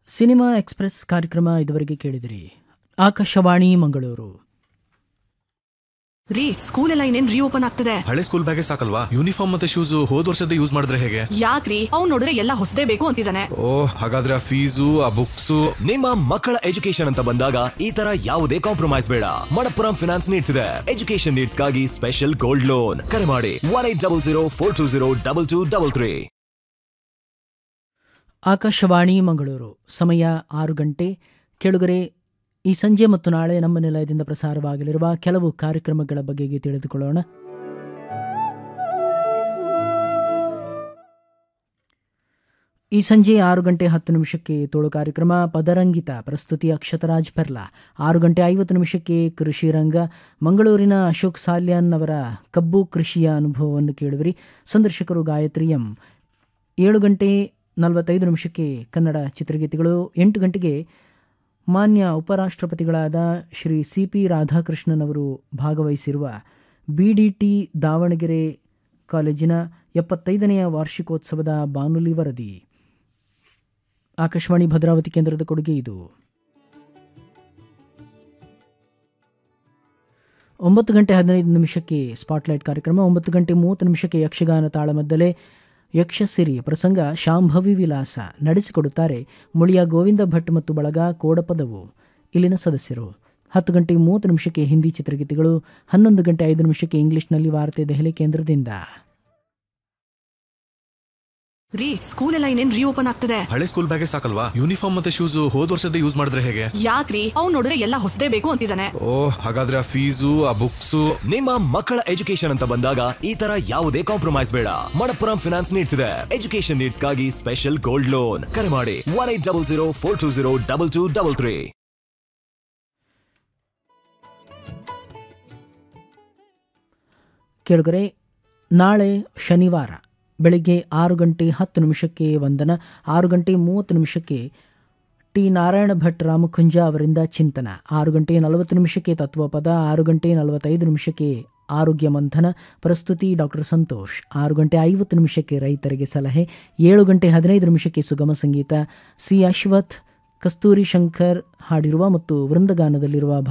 cinema express ಕಾರ್ಯಕ್ರಮ ಇದುವರೆಗೆ ಕೇಳಿದಿರಿ ಆಕಾಶವಾಣಿ ಮಂಗಳೂರು ರೀ ಸ್ಕೂಲ್ ಎಲ್ಲ ಇನ್ನೇನ್ ರೀಓಪನ್ ಆಗ್ತದೆ ಹಳೆ ಸ್ಕೂಲ್ ಬ್ಯಾಗೇ ಸಾಕಲ್ವಾ ಯೂನಿಫಾರ್ಮ್ ಮತ್ತೆ ಶೂಸ್ ಹೋದ್ ವರ್ಷದ ಯೂಸ್ ಮಾಡಿದ್ರೆ ಹೇಗೆ ಯಾಕ್ರಿ ಅವ್ನ್ ನೋಡಿದ್ರೆ ಎಲ್ಲ ಹೊಸದೇ ಬೇಕು ಅಂತಿದ್ದಾನೆ ಓ ಹಾಗಾದ್ರೆ ಆ ಫೀಸು ಆ ಬುಕ್ಸು ನಿಮ್ಮ ಮಕ್ಕಳ ಎಜುಕೇಶನ್ ಅಂತ ಬಂದಾಗ ಈ ತರ ಯಾವುದೇ ಕಾಂಪ್ರಮೈಸ್ ಬೇಡ ಮಣಪ್ಪುರಂ ಫಿನಾನ್ಸ್ ನೀಡ್ಸ್ ಇದೆ ಎಜುಕೇಶನ್ ನೀಡ್ಸ್ ಗಾಗಿ ಸ್ಪೆಷಲ್ ಗೋಲ್ಡ್ ಲೋನ್ ಕರೆ ಮಾಡಿ one eight double zero four two zero double two double three Akashvani Mangaluru ಸಮಯ ಆರು ಗಂಟೆ ಕೆಳಗರೆ ಈ ಸಂಜೆ ಮತ್ತು ನಾಳೆ ನಮ್ಮ ನಿಲಯದಿಂದ ಪ್ರಸಾರವಾಗಲಿರುವ ಕೆಲವು ಕಾರ್ಯಕ್ರಮಗಳ ಬಗೆಗೆ ತಿಳಿದುಕೊಳ್ಳೋಣ ಈ ಸಂಜೆ ಆರು ಗಂಟೆ ಹತ್ತು ನಿಮಿಷಕ್ಕೆ ತೋಳು ಕಾರ್ಯಕ್ರಮ ಪದರಂಗಿತ ಪ್ರಸ್ತುತಿ ಅಕ್ಷತರಾಜ್ ಪೆರ್ಲಾ ಆರು ಗಂಟೆ ಐವತ್ತು ನಿಮಿಷಕ್ಕೆ ಕೃಷಿ ರಂಗ ಮಂಗಳೂರಿನ ಅಶೋಕ್ ಸಾಲ್ಯಾನ್ ಅವರ ಕಬ್ಬು ಕೃಷಿಯ ಅನುಭವವನ್ನು ಕೇಳುವಿರಿ ಸಂದರ್ಶಕರು ಗಾಯತ್ರಿ ಎಂ ಏಳು ಗಂಟೆ ನಲವತ್ತೈದು ನಿಮಿಷಕ್ಕೆ ಕನ್ನಡ ಚಿತ್ರಗೀತೆಗಳು ಎಂಟು ಗಂಟೆಗೆ ಮಾನ್ಯ ಉಪರಾಷ್ಟ್ರಪತಿಗಳಾದ ಶ್ರೀ ಸಿ ಪಿ ರಾಧಾಕೃಷ್ಣನ್ ಅವರು ಭಾಗವಹಿಸಿರುವ ಬಿಡಿಟಿ ದಾವಣಗೆರೆ ಕಾಲೇಜಿನ ಎಪ್ಪತ್ತೈದನೆಯ ವಾರ್ಷಿಕೋತ್ಸವದ ಬಾನುಲಿ ವರದಿ ಆಕಾಶವಾಣಿ ಭದ್ರಾವತಿ ಕೇಂದ್ರದ ಕೊಡುಗೆ ಇದು ಒಂಬತ್ತು ಗಂಟೆ ಹದಿನೈದು ನಿಮಿಷಕ್ಕೆ ಸ್ಪಾಟ್ಲೈಟ್ ಕಾರ್ಯಕ್ರಮ ಒಂಬತ್ತು ಗಂಟೆ ಮೂವತ್ತು ನಿಮಿಷಕ್ಕೆ ಯಕ್ಷಗಾನ ತಾಳಮದ್ದಲೆ ಯಕ್ಷಸಿರಿ ಪ್ರಸಂಗ ಶಾಂಭವಿ ವಿಲಾಸ ನಡೆಸಿಕೊಡುತ್ತಾರೆ ಮುಳಿಯ ಗೋವಿಂದ ಭಟ್ ಮತ್ತು ಬಳಗ ಕೋಡಪದವು ಇಲ್ಲಿನ ಸದಸ್ಯರು ಹತ್ತು ಗಂಟೆ ಮೂವತ್ತು ನಿಮಿಷಕ್ಕೆ ಹಿಂದಿ ಚಿತ್ರಗೀತೆಗಳು ಹನ್ನೊಂದು ಗಂಟೆ ಐದು ನಿಮಿಷಕ್ಕೆ ಇಂಗ್ಲಿಷ್ನಲ್ಲಿ ವಾರ್ತೆ ದೆಹಲಿ ಕೇಂದ್ರದಿಂದ ರೀ ಸ್ಕೂಲ್ ಎಲ್ಲ ಇನ್ನೇನ್ ರೀಓಪನ್ ಆಗ್ತದೆ ಹಳೆ ಸ್ಕೂಲ್ ಬ್ಯಾಗೇ ಸಾಕಲ್ವಾ ಯೂನಿಫಾರ್ಮ್ ಮತ್ತೆ ಶೂಸ್ ಹೋದ್ ವರ್ಷದ ಯೂಸ್ ಮಾಡಿದ್ರೆ ಹೇಗೆ ಯಾಕ್ರಿ ಅವ್ನ್ ನೋಡಿದ್ರೆ ಎಲ್ಲ ಹೊಸದೇ ಬೇಕು ಅಂತಿದ್ದಾನೆ ಓ ಹಾಗಾದ್ರೆ ಆ ಫೀಸು ಆ ಬುಕ್ಸು ನಿಮ್ಮ ಮಕ್ಕಳ ಎಜುಕೇಶನ್ ಅಂತ ಬಂದಾಗ ಈ ತರ ಯಾವುದೇ ಕಾಂಪ್ರಮೈಸ್ ಬೇಡ ಮಣಪ್ಪುರಂ ಫಿನಾನ್ಸ್ ನೀಡ್ಸ್ ಇದೆ ಎಜುಕೇಶನ್ ನೀಡ್ಸ್ ಗಾಗಿ ಸ್ಪೆಷಲ್ ಗೋಲ್ಡ್ ಲೋನ್ ಕರೆ ಮಾಡಿ one eight double zero four two zero double two double three ಕೇಳುಗರೆ ನಾಳೆ ಶನಿವಾರ ಬೆಳಿಗ್ಗೆ ಆರು ಗಂಟೆ ಹತ್ತು ನಿಮಿಷಕ್ಕೆ ವಂದನ ಆರು ಗಂಟೆ ಮೂವತ್ತು ನಿಮಿಷಕ್ಕೆ ಟಿ ನಾರಾಯಣ ಭಟ್ ರಾಮಕುಂಜ ಅವರಿಂದ ಚಿಂತನ ಆರು ಗಂಟೆ ನಲವತ್ತು ನಿಮಿಷಕ್ಕೆ ತತ್ವಪದ ಆರು ಗಂಟೆ ನಲವತ್ತೈದು ನಿಮಿಷಕ್ಕೆ ಆರೋಗ್ಯ ಮಂಥನ ಪ್ರಸ್ತುತಿ ಡಾಕ್ಟರ್ ಸಂತೋಷ್ ಆರು ಗಂಟೆ ಐವತ್ತು ನಿಮಿಷಕ್ಕೆ ರೈತರಿಗೆ ಸಲಹೆ ಏಳು ಗಂಟೆ ಹದಿನೈದು ನಿಮಿಷಕ್ಕೆ ಸುಗಮ ಸಂಗೀತ ಸಿ ಅಶ್ವಥ್ ಕಸ್ತೂರಿ ಶಂಕರ್ ಹಾಡಿರುವ ಮತ್ತು ವೃಂದಗಾನದಲ್ಲಿರುವ